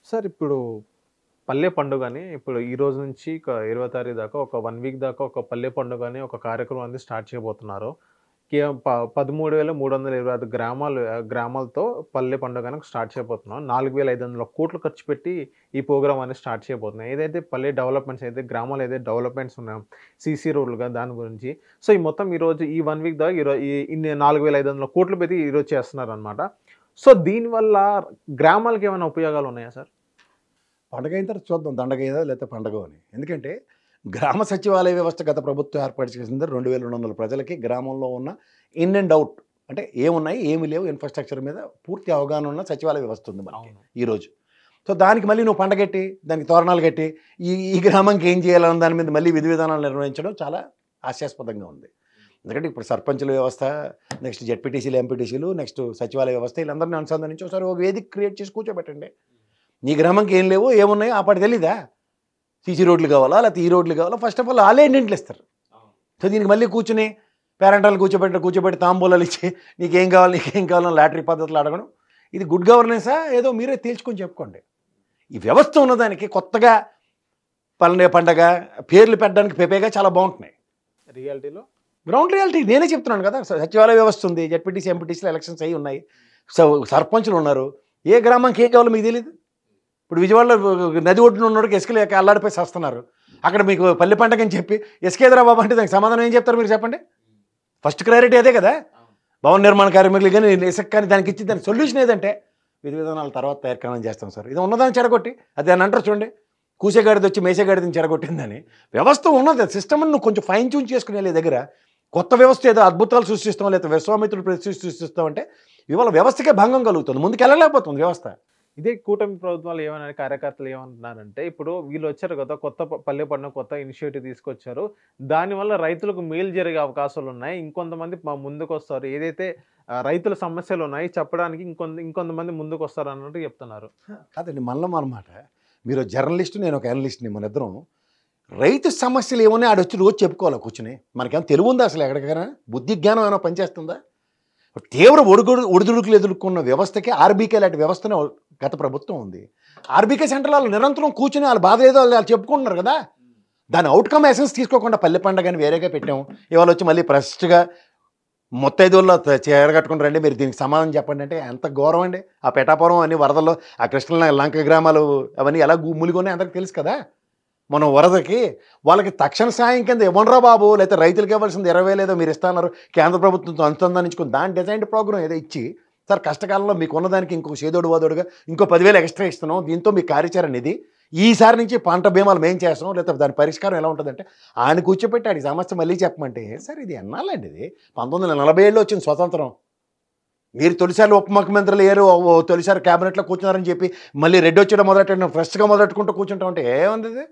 Sir ఇప్పుడు పల్లె పండుగ అని ఇప్పుడు ఈ రోజు నుంచి ఒక ఇరవై తారీఖు దాకా ఒక వన్ వీక్ దాకా ఒక పల్లె పండుగ అని ఒక కార్యక్రమం అనేది స్టార్ట్ చేయబోతున్నారు కేవలం ప పదమూడు వేల మూడు వందల ఇరవై ఐదు గ్రామాలు ఆ, గ్రామాలతో పల్లె పండుగ అని స్టార్ట్ చేయబోతున్నాం నాలుగు వేల ఐదు వందల కోట్లు ఖర్చు పెట్టి ఈ ప్రోగ్రామ్ అనేది స్టార్ట్ చేయబోతున్నాం ఏదైతే పల్లె డెవలప్మెంట్స్ అయితే గ్రామాలు ఏదైతే డెవలప్మెంట్స్ ఉన్నాయో సీసీ రోడ్లుగా దాని గురించి సో ఈ మొత్తం ఈరోజు ఈ వన్ వీక్ దాకా ఈరోజు ఈ ఇన్ని నాలుగు వేల ఐదు వందల కోట్లు పెట్టి ఈరోజు చేస్తున్నారు అనమాట సో దీనివల్ల గ్రామాలకు ఏమైనా ఉపయోగాలు ఉన్నాయా సార్ పండగ అయిన తర్వాత చూద్దాం దండగ ఏదో లేకపోతే పండగ అని ఎందుకంటే గ్రామ సచివాలయ వ్యవస్థ గత ప్రభుత్వం ఏర్పాటు చేసింది రెండు వేల రెండు వందల ప్రజలకి గ్రామంలో ఉన్న ఇన్ అండ్ అవుట్ అంటే ఏమున్నాయి ఏమి లేవు ఇన్ఫ్రాస్ట్రక్చర్ మీద పూర్తి అవగాహన ఉన్న సచివాలయ వ్యవస్థ ఉంది మనకి అవును ఈరోజు సో దానికి మళ్ళీ నువ్వు పండగ కట్టి దానికి తోరణాలు కట్టి ఈ ఈ గ్రామంకి ఏం చేయాలన్న దాని మీద మళ్ళీ విధి విధానాలు నిర్వహించడం చాలా హాస్యాస్పదంగా ఉంది ఎందుకంటే ఇప్పుడు సర్పంచుల వ్యవస్థ నెక్స్ట్ జెడ్పీటీసీలు ఎంపీటీసీలు నెక్స్ట్ సచివాలయ వ్యవస్థ వీళ్ళందరినీ అనుసంధానించి ఒకసారి ఒక వేదిక క్రియేట్ చేసి కూర్చోబెట్టండి నీ గ్రామంకి ఏం లేవు ఏమున్నాయో ఆ పాటి తెలీదా సీసీ రోడ్లు కావాలా లేకపోతే ఈ రోడ్లు కావాలా ఫస్ట్ ఆఫ్ ఆల్ వాళ్ళే ఇంటింట్లు ఇస్తారు సో దీనికి మళ్ళీ కూర్చుని పేరెంటాలు కూర్చోబెట్టి కూర్చోబెట్టి తాంబూలాలు ఇచ్చి నీకేం కావాలి నీకేం కావాలని లాటరీ పద్ధతులు అడగడం ఇది గుడ్ గవర్నెన్సా ఏదో మీరే తేల్చుకొని చెప్పుకోండి ఈ వ్యవస్థ ఉన్నదానికి కొత్తగా పల్లె పండగ పేర్లు పెట్టడానికి పెపేగా చాలా బాగుంటున్నాయి రియాలిటీలో గ్రౌండ్ రియాలిటీ నేనే చెప్తున్నాను కదా స- సచివాలయ వ్యవస్థ ఉంది జెడ్పీటీసీ ఎంపీటీసీలో ఎలక్షన్స్ అయి ఉన్నాయి సో సర్పంచులు ఉన్నారు ఏ గ్రామానికి ఏం కావాలో మీకు తెలియదు ఇప్పుడు విజయవాడలో నది ఒడ్డున ఉన్నోడికి ఎసుకలు అల్లాడిపోయి వస్తున్నారు అక్కడ మీకు పల్లె పంటగ అని చెప్పి ఎసుకేదరా బాబు అంటే దానికి సమాధానం ఏం చెప్తారు మీరు చెప్పండి ఫస్ట్ ప్రయారిటీ అదే కదా భవన నిర్మాణ కార్మికులు కానీ ఇసుక కానీ దానికి ఇచ్చి దాని సొల్యూషన్ ఏదంటే విధి విధానాల తర్వాత తయారు చేస్తాం సార్ ఇది ఉన్నదాన్ని చెడగొట్టి అది అని అంటారు చూడండి కూసేగాడిది వచ్చి మేసేగాడిని చెడగొట్టిందని వ్యవస్థ ఉన్నది సిస్టమ్ నువ్వు కొంచెం ఫైన్ ట్యూన్ చేసుకునే లే దగ్గర కొత్త వ్యవస్థ ఏదో అద్భుతాలు సృష్టిస్తాం లేదా విశ్వామిత్రుడు ప్రతి సృష్టిస్తాం అంటే ఇవాళ వ్యవస్థకే భంగం కలుగుతుంది ముందుకు వెళ్ళలేకపోతుంది వ్యవస్థ ఇదే కూటమి ప్రభుత్వాలు ఏమన్నా కార్యకర్తలు ఏమంటున్నారంటే ఇప్పుడు వీళ్ళు వచ్చారు కదా కొత్త ప- పల్లె పండుగ కొత్త ఇనిషియేటివ్ తీసుకొచ్చారు దానివల్ల రైతులకు మేలు జరిగే అవకాశాలు ఉన్నాయి ఇంకొంతమంది మా ముందుకు వస్తారు ఏదైతే ఆ, రైతుల సమస్యలు ఉన్నాయి చెప్పడానికి ఇంకొంత ఇంకొంతమంది ముందుకు వస్తారు అన్నట్టు చెప్తున్నారు కాదండి మళ్ళీ అనమాట మీరు జర్నలిస్ట్ నేను ఒక అనలిస్ట్ని మన ఇద్దరం రైతు సమస్యలు ఏమని ఆడొచ్చి రోజు చెప్పుకోవాలి కూర్చుని మనకేమో తెలివి ఉందా అసలు ఎక్కడికైనా బుద్ధి జ్ఞానం ఏమైనా పనిచేస్తుందా తీవ్ర ఒడుగుడు ఒడిదుడుకులు ఎదుర్కొన్న వ్యవస్థకి ఆర్బీకే లాంటి వ్యవస్థనే గత ప్రభుత్వం ఉంది ఆర్బీకే సెంటర్ వాళ్ళు నిరంతరం కూర్చుని వాళ్ళ బాధ ఏదో వాళ్ళు చెప్పుకుంటున్నారు కదా దాని అవుట్కమ్ ఎసెన్స్ తీసుకోకుండా పల్లె పండగని వేరేగా పెట్టాం ఇవాళ వచ్చి మళ్ళీ ఫ్రెష్గా మొత్తైదుల్లో చేరగట్టుకుని రండి మీరు దీనికి సమాధానం చెప్పండి అంటే ఎంత ఘోరం అండి ఆ పెటాపురం అని వరదల్లో ఆ కృష్ణ లంక గ్రామాలు అవన్నీ ఎలా గు- మునిగొన్నాయి అందరికి తెలుసు కదా మనం వరదకి వాళ్ళకి తక్షణ సాయం కింద ఇవ్వనరా బాబు లేకపోతే రైతులకు ఇవ్వాల్సింది ఇరవై లేదో మీరు ఇస్తున్నారు కేంద్ర ప్రభుత్వంతో అనుసంధానించుకుని దాని డిజైన్ ప్రోగ్రామ్ ఏదో ఇచ్చి సార్ కష్టకాలంలో మీకు ఉన్నదానికి ఇంకో చేదోడు వాదోడుగా ఇంకో పదివేలు ఎక్స్ట్రా ఇస్తున్నాం దీంతో మీ కార్యాచరణ ఇది ఈసారి నుంచి పంట బీమాలు మేం చేస్తున్నాం లేకపోతే దాని పరిష్కారం ఎలా ఉంటుందంటే ఆయన కూర్చోపెట్టాడు ఈ సమస్య మళ్ళీ చెప్పమంటే సార్ ఇది ఎన్నాలండి ఇది పంతొమ్మిది వందల నలభై ఏళ్ళు వచ్చింది స్వతంత్రం మీరు తొలిసారి ఉప ముఖ్యమంత్రులు ఏరు ఓ తొలిసారి క్యాబినెట్లో కూర్చున్నారని చెప్పి మళ్ళీ రెడ్డి వచ్చేయడం మొదలెట్టడం ఫ్రెష్గా మొదలెట్టుకుంటూ కూర్చుంటాం అంటే ఏముంది ఇది?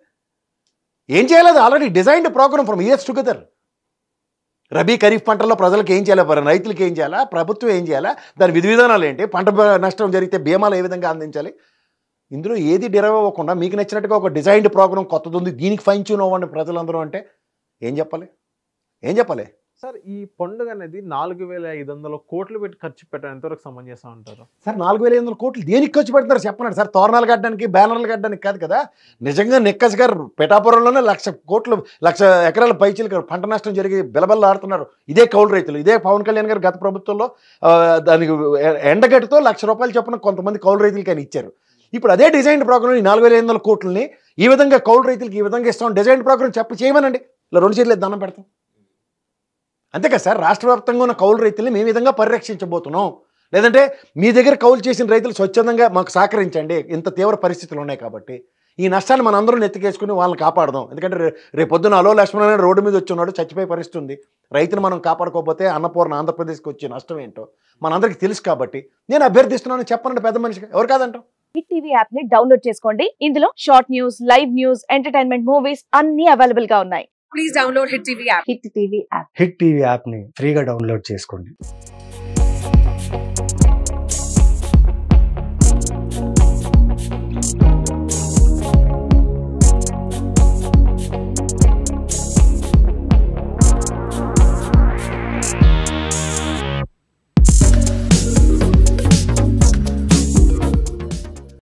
ఏం చేయాలి అది already designed program from years together rabi kharif పంటల్లో ప్రజలకు ఏం చేయాలి మరి రైతులకు ఏం చేయాలా ప్రభుత్వం ఏం చేయాలా దాని విధి విధానాలు ఏంటి పంట బ- నష్టం జరిగితే బీమాలు ఏ విధంగా అందించాలి ఇందులో ఏది డిరైవ్ అవ్వకుండా మీకు నచ్చినట్టుగా ఒక డిజైన్డ్ ప్రోగ్రామ్ కొత్తది ఉంది దీనికి ఫైన్ ట్యూన్ అవ్వండి ప్రజలందరూ అంటే ఏం చెప్పాలి ఏం చెప్పాలి సార్ ఈ పండుగ అనేది నాలుగు వేల ఐదు వందల కోట్లు పెట్టి ఖర్చు పెట్టడం ఎంతవరకు సమంజసం అంటారు సార్ నాలుగు వేల ఐదు వందల కోట్లు దేనికి ఖర్చు పెడుతున్నారు చెప్పండి సార్ తోరణాలు కట్టడానికి బ్యానర్లు కట్టడానికి కాదు కదా నిజంగా నిక్కస్ గారు పిఠాపురంలోనే లక్ష కోట్లు లక్ష ఎకరాల పైచీలు పంట నష్టం జరిగి బిలబల్ల ఆడుతున్నారు ఇదే కౌలు రైతులు ఇదే పవన్ కళ్యాణ్ గారు గత ప్రభుత్వంలో ఆ, దానికి ఎ- ఎండగట్టుతో లక్ష రూపాయలు చొప్పున కొంతమంది కౌలు రైతులకి ఆయన ఇచ్చారు ఇప్పుడు అదే డిజైన్ ప్రోగ్రామ్ ఈ నాలుగు వేల ఐదు వందల కోట్లని ఈ విధంగా కౌలు రైతులకి ఈ విధంగా ఇస్తాం డిజైన్ ప్రోగ్రామ్ చెప్పి చేయమనండి ఇలా రెండు చేతులు దండం పెడతాం అంతే కదా సార్ రాష్ట్ర వ్యాప్తంగా ఉన్న కౌలు రైతుల్ని మేము ఈ విధంగా పరిరక్షించబోతున్నాం లేదంటే మీ దగ్గర కౌలు చేసిన రైతులు స్వచ్ఛందంగా మాకు సహకరించండి ఇంత తీవ్ర పరిస్థితులు ఉన్నాయి కాబట్టి ఈ నష్టాన్ని మన అందరం నెత్తికేసుకుని వాళ్ళని కాపాడదాం ఎందుకంటే రే- రేపు పొద్దున అలో లక్ష్మణ అనే రోడ్డు మీద వచ్చి ఉన్నాడు చచ్చిపోయే పరిస్థితి ఉంది రైతును మనం కాపాడుకోకపోతే అన్నపూర్ణ ఆంధ్రప్రదేశ్కి వచ్చే నష్టం ఏంటో మనందరికీ తెలుసు కాబట్టి నేను అభ్యర్థిస్తున్నాను చెప్పనండి పెద్ద మనిషిగా ఎవరు కాదంటాం హిట్ టీవీ యాప్ ని డౌన్లోడ్ చేసుకోండి ఇందులో short news live news entertainment movies అన్ని అవైలబుల్ గా ఉన్నాయి please download Hit TV app. Hit TV app hit TV యాప్ని ఫ్రీగా డౌన్లోడ్ చేసుకోండి